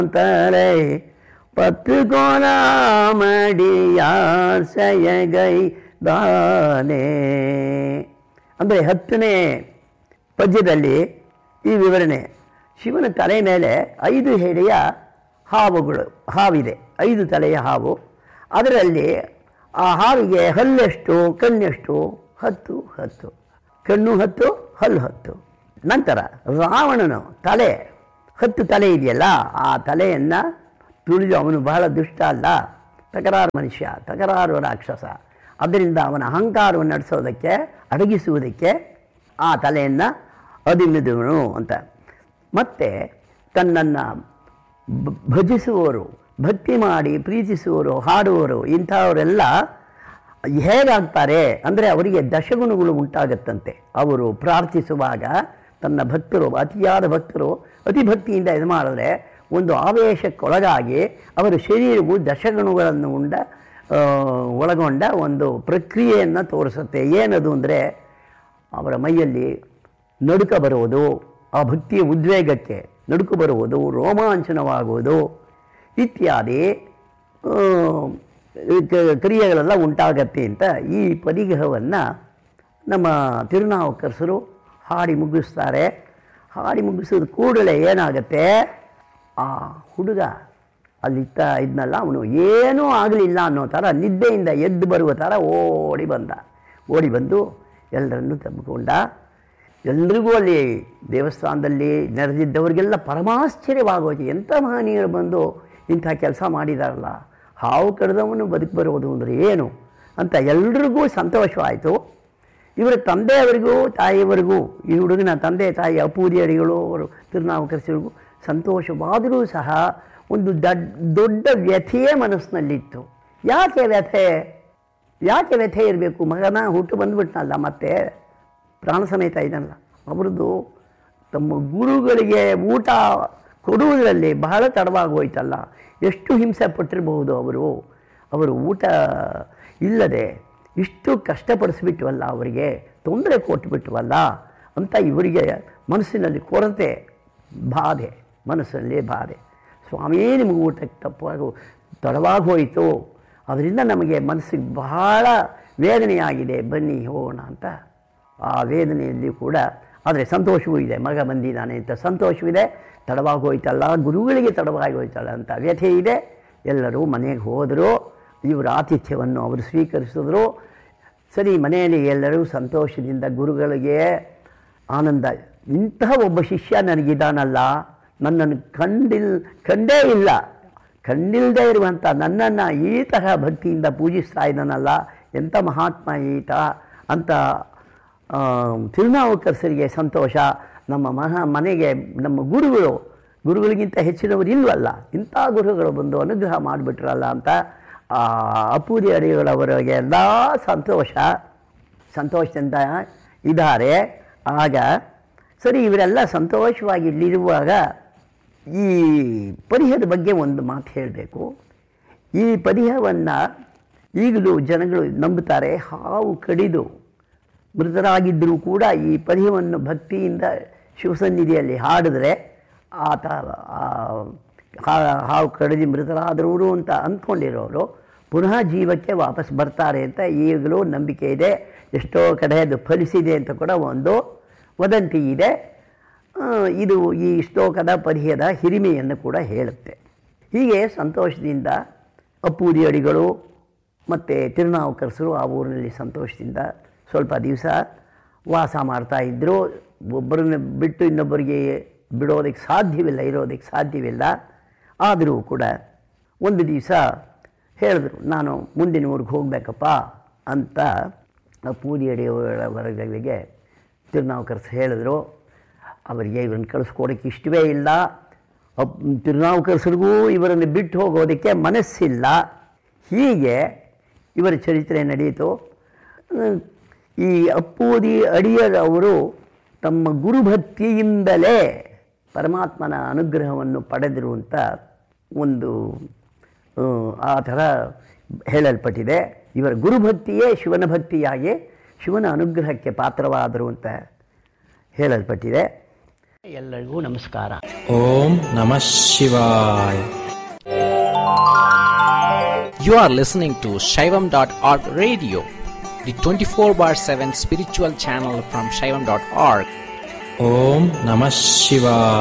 ಅಂತಾರೆ பத்து கோலாமடிಯಾರ್ ಸಯಗೈ ದಾನೆ ಅಂದರೆ ಹತ್ತನೇ ಪದ್ಯದಲ್ಲಿ ಈ ವಿವರಣೆ ಶಿವನ ತಲೆ ಮೇಲೆ ಐದು ಹೆಡೆಯ ಹಾವುಗಳು ಹಾವಿದೆ ಐದು ತಲೆಯ ಹಾವು ಅದರಲ್ಲಿ ಆ ಹಾವಿಗೆ ಹಲ್ಲೆಷ್ಟು ಕಣ್ಣೆಷ್ಟು ಹತ್ತು ಹತ್ತು ಕಣ್ಣು ಹತ್ತು ಹಲ್ಲು ಹತ್ತು ನಂತರ ರಾವಣನು ತಲೆ ಹತ್ತು ತಲೆ ಇದೆಯಲ್ಲ ಆ ತಲೆಯನ್ನು ತುಳಿದು ಅವನು ಬಹಳ ದುಷ್ಟ ಅಲ್ಲ ತಕರಾರು ಮನುಷ್ಯ ತಕರಾರು ರಾಕ್ಷಸ ಅದರಿಂದ ಅವನ ಅಹಂಕಾರವನ್ನು ನಡೆಸೋದಕ್ಕೆ ಅಡಗಿಸುವುದಕ್ಕೆ ಆ ತಲೆಯನ್ನು ಅದಿಮಿದವನು ಅಂತ ಮತ್ತು ತನ್ನನ್ನು ಬ- ಭಜಿಸುವವರು ಭಕ್ತಿ ಮಾಡಿ ಪ್ರೀತಿಸುವವರು ಹಾಡುವವರು ಇಂಥವರೆಲ್ಲ ಹೇಗಾಗ್ತಾರೆ ಅಂದರೆ ಅವರಿಗೆ ದಶಗುಣಗಳು ಉಂಟಾಗತ್ತಂತೆ ಅವರು ಪ್ರಾರ್ಥಿಸುವಾಗ ತನ್ನ ಭಕ್ತರು ಅತಿಯಾದ ಭಕ್ತರು ಅತಿ ಭಕ್ತಿಯಿಂದ ಇದು ಮಾಡಿದ್ರೆ ಒಂದು ಆವೇಶಕ್ಕೊಳಗಾಗಿ ಅವರ ಶರೀರವು ದಶಗುಣಗಳನ್ನು ಉಂಡ ಆ, ಒಳಗೊಂಡ ಒಂದು ಪ್ರಕ್ರಿಯೆಯನ್ನು ತೋರಿಸುತ್ತೆ ಏನದು ಅಂದರೆ ಅವರ ಮೈಯಲ್ಲಿ ನಡುಕ ಬರುವುದು ಆ ಭಕ್ತಿಯ ಉದ್ವೇಗಕ್ಕೆ ನಡುಕು ಬರುವುದು ರೋಮಾಂಚನವಾಗುವುದು ಇತ್ಯಾದಿ ಆ, ಕ- ಕ್ರಿಯೆಗಳೆಲ್ಲ ಉಂಟಾಗತ್ತೆ ಅಂತ ಈ ಪರಿಗ್ರಹವನ್ನು ನಮ್ಮ ತಿರುನಾವುಕರಸರು ಹಾಡಿ ಮುಗಿಸ್ತಾರೆ ಹಾಡಿ ಮುಗಿಸಿದ ಕೂಡಲೇ ಏನಾಗತ್ತೆ ಆ ಹುಡುಗ ಅಲ್ಲಿತ್ತ ಇದ್ನಲ್ಲ ಅವನು ಏನೂ ಆಗಲಿಲ್ಲ ಅನ್ನೋ ಥರ ನಿದ್ದೆಯಿಂದ ಎದ್ದು ಬರುವ ಥರ ಓಡಿ ಬಂದ ಓಡಿ ಬಂದು ಎಲ್ಲರನ್ನೂ ತಬ್ಬಿಕೊಂಡ ಎಲ್ರಿಗೂ ಅಲ್ಲಿ ದೇವಸ್ಥಾನದಲ್ಲಿ ನೆರೆದಿದ್ದವರಿಗೆಲ್ಲ ಪರಮಾಶ್ಚರ್ಯವಾಗೋದು ಎಂಥ ಮಹನೀಯರು ಬಂದು ಇಂಥ ಕೆಲಸ ಮಾಡಿದಾರಲ್ಲ ಹಾವು ಕಡ್ದವನು ಬದುಕು ಬರೋದು ಅಂದರೆ ಏನು ಅಂತ ಎಲ್ರಿಗೂ ಸಂತೋಷವಾಯಿತು ಇವರ ತಂದೆಯವರಿಗೂ ತಾಯಿಯವರಿಗೂ ಈ ಹುಡುಗನ ತಂದೆ ತಾಯಿ ಅಪೂರಿಯರಿಗಳು ಅವರು ತಿರುನಾವುಕರಿಸಿರಿಗೂ ಸಂತೋಷವಾದರೂ ಸಹ ಒಂದು ದಡ್ ದೊಡ್ಡ ವ್ಯಥೆಯೇ ಮನಸ್ಸಿನಲ್ಲಿತ್ತು ಯಾಕೆ ವ್ಯಥೆ ಯಾಕೆ ವ್ಯಥೆ ಇರಬೇಕು ಮಗನ ಹುಟ್ಟು ಬಂದ್ಬಿಟ್ನಲ್ಲ ಮತ್ತೆ ಪ್ರಾಣ ಸಮೇತ ಇದನ್ನಲ್ಲ ಅವ್ರದ್ದು ತಮ್ಮ ಗುರುಗಳಿಗೆ ಊಟ ಕೊಡುವುದರಲ್ಲಿ ಬಹಳ ತಡವಾಗಿ ಹೋಯ್ತಲ್ಲ ಎಷ್ಟು ಹಿಂಸೆ ಪಟ್ಟಿರಬಹುದು ಅವರು ಅವರು ಊಟ ಇಲ್ಲದೆ ಇಷ್ಟು ಕಷ್ಟಪಡಿಸ್ಬಿಟ್ವಲ್ಲ ಅವರಿಗೆ ತೊಂದರೆ ಕೊಟ್ಬಿಟ್ವಲ್ಲ ಅಂತ ಇವರಿಗೆ ಮನಸ್ಸಿನಲ್ಲಿ ಕೊರತೆ ಬಾಧೆ ಮನಸ್ಸಲ್ಲಿ ಬಾಧೆ ಸ್ವಾಮಿ ನಿಮಗೆ ಊಟಕ್ಕೆ ತಪ್ಪಾಗು ತಡವಾಗಿ ಹೋಯಿತು ಅದರಿಂದ ನಮಗೆ ಮನಸ್ಸಿಗೆ ಬಹಳ ವೇದನೆಯಾಗಿದೆ ಬನ್ನಿ ಹೋಗೋಣ ಅಂತ ಆ ವೇದನೆಯಲ್ಲಿ ಕೂಡ ಆದರೆ ಸಂತೋಷವೂ ಇದೆ ಮಗ ಬಂದಿದ್ದಾನೆ ಅಂತ ಸಂತೋಷವಿದೆ ತಡವಾಗಿ ಹೋಯ್ತಲ್ಲ ಗುರುಗಳಿಗೆ ತಡವಾಗಿ ಹೋಯ್ತಲ್ಲ ಅಂತ ವ್ಯಥೆ ಇದೆ ಎಲ್ಲರೂ ಮನೆಗೆ ಹೋದರು ಇವರ ಆತಿಥ್ಯವನ್ನು ಅವರು ಸ್ವೀಕರಿಸಿದ್ರು ಸರಿ ಮನೆಯಲ್ಲಿ ಎಲ್ಲರೂ ಸಂತೋಷದಿಂದ ಗುರುಗಳಿಗೆ ಆನಂದ ಇಂತಹ ಒಬ್ಬ ಶಿಷ್ಯ ನನಗಿದಾನಲ್ಲ ನನ್ನನ್ನು ಕಂಡಿಲ್ ಕಂಡೇ ಇಲ್ಲ ಕಂಡಿಲ್ಲದೆ ಇರುವಂಥ ನನ್ನನ್ನು ಈ ತರಹ ಭಕ್ತಿಯಿಂದ ಪೂಜಿಸ್ತಾ ಇದ್ದಾನಲ್ಲ ಎಂಥ ಮಹಾತ್ಮ ಈತ ಅಂತ ಆ, ತಿರುನಾವುಕರಸರಿಗೆ ಸಂತೋಷ ನಮ್ಮ ಮಹ ಮನೆಗೆ ನಮ್ಮ ಗುರುಗಳು ಗುರುಗಳಿಗಿಂತ ಹೆಚ್ಚಿನವರು ಇಲ್ವಲ್ಲ ಇಂಥ ಗುರುಗಳು ಬಂದು ಅನುಗ್ರಹ ಮಾಡಿಬಿಟ್ರಲ್ಲ ಅಂತ ಆ ಅಪೂರಿ ಅಡಿಗಳವರಿಗೆ ಎಲ್ಲ ಸಂತೋಷ ಸಂತೋಷದಿಂದ ಇದ್ದಾರೆ ಆಗ ಸರಿ ಇವರೆಲ್ಲ ಸಂತೋಷವಾಗಿ ಇಲ್ಲಿರುವಾಗ ಈ ಪರಿಹದ ಬಗ್ಗೆ ಒಂದು ಮಾತು ಹೇಳಬೇಕು ಈ ಪರಿಹವನ್ನು ಈಗಲೂ ಜನಗಳು ನಂಬುತ್ತಾರೆ ಹಾವು ಕಡಿದು ಮೃತರಾಗಿದ್ದರೂ ಕೂಡ ಈ ಪರಿಹವನ್ನು ಭಕ್ತಿಯಿಂದ ಶಿವಸನ್ನಿಧಿಯಲ್ಲಿ ಹಾಡಿದ್ರೆ ಆತ ಆ ಹಾ- ಹಾವು ಕಡಿದು ಮೃತರಾದವರು ಅಂತ ಅಂದ್ಕೊಂಡಿರೋರು ಪುನಃ ಜೀವಕ್ಕೆ ವಾಪಸ್ ಬರ್ತಾರೆ ಅಂತ ಈಗಲೂ ನಂಬಿಕೆ ಇದೆ ಎಷ್ಟೋ ಕಡೆ ಅದು ಫಲಿಸಿದೆ ಅಂತ ಕೂಡ ಒಂದು ವದಂತಿ ಇದೆ ಆ, ಇದು ಈ ಶ್ಲೋಕದ ಪರಿಹದ ಹಿರಿಮೆಯನ್ನು ಕೂಡ ಹೇಳುತ್ತೆ ಹೀಗೆ ಸಂತೋಷದಿಂದ ಅಪ್ಪೂರಿ ಅಡಿಗಳು ಮತ್ತು ತಿರುನಾವುಕರಸರು ಆ ಊರಿನಲ್ಲಿ ಸಂತೋಷದಿಂದ ಸ್ವಲ್ಪ ದಿವಸ ವಾಸ ಮಾಡ್ತಾ ಇದ್ದರು ಒಬ್ಬರನ್ನ ಬಿಟ್ಟು ಇನ್ನೊಬ್ಬರಿಗೆ ಬಿಡೋದಕ್ಕೆ ಸಾಧ್ಯವಿಲ್ಲ ಇರೋದಕ್ಕೆ ಸಾಧ್ಯವಿಲ್ಲ ಆದರೂ ಕೂಡ ಒಂದು ದಿವಸ ಹೇಳಿದ್ರು ನಾನು ಮುಂದಿನ ಊರಿಗೆ ಹೋಗಬೇಕಪ್ಪ ಅಂತ ಆ ಪೂರಿ ಅಡಿಯವರಗಳಿಗೆ ತಿರುನಾವುಕರ್ಸ್ ಹೇಳಿದ್ರು ಅವರಿಗೆ ಇವರನ್ನು ಕಳಿಸ್ಕೊಡೋಕ್ಕೆ ಇಷ್ಟವೇ ಇಲ್ಲ ಅಪ್ ತಿರುನಾವುಕರ್ಸರಿಗೂ ಇವರನ್ನು ಬಿಟ್ಟು ಹೋಗೋದಕ್ಕೆ ಮನಸ್ಸಿಲ್ಲ ಹೀಗೆ ಇವರ ಚರಿತ್ರೆ ನಡೆಯಿತು ಅಹ್, ಈ ಅಪ್ಪೂದಿ ಅಡಿಯರ್ ಅವರು ತಮ್ಮ ಗುರುಭಕ್ತಿಯಿಂದಲೇ ಪರಮಾತ್ಮನ ಅನುಗ್ರಹವನ್ನು ಪಡೆದರು ಅಂತ ಒಂದು ಅಹ್, ಆ ಥರ ಹೇಳಲ್ಪಟ್ಟಿದೆ ಇವರ ಗುರುಭಕ್ತಿಯೇ ಶಿವನ ಭಕ್ತಿಯಾಗಿ ಶಿವನ ಅನುಗ್ರಹಕ್ಕೆ ಪಾತ್ರವಾದರು ಅಂತ ಹೇಳಲ್ಪಟ್ಟಿದೆ ಎಲ್ಲರಿಗೂ ನಮಸ್ಕಾರ ಓಂ ನಮಃ ಶಿವಾಯ You are listening to Shaivam.org radio, the 24 bar 7 spiritual channel from Shaivam.org. ಓಂ ನಮಃ ಶಿವಾಯ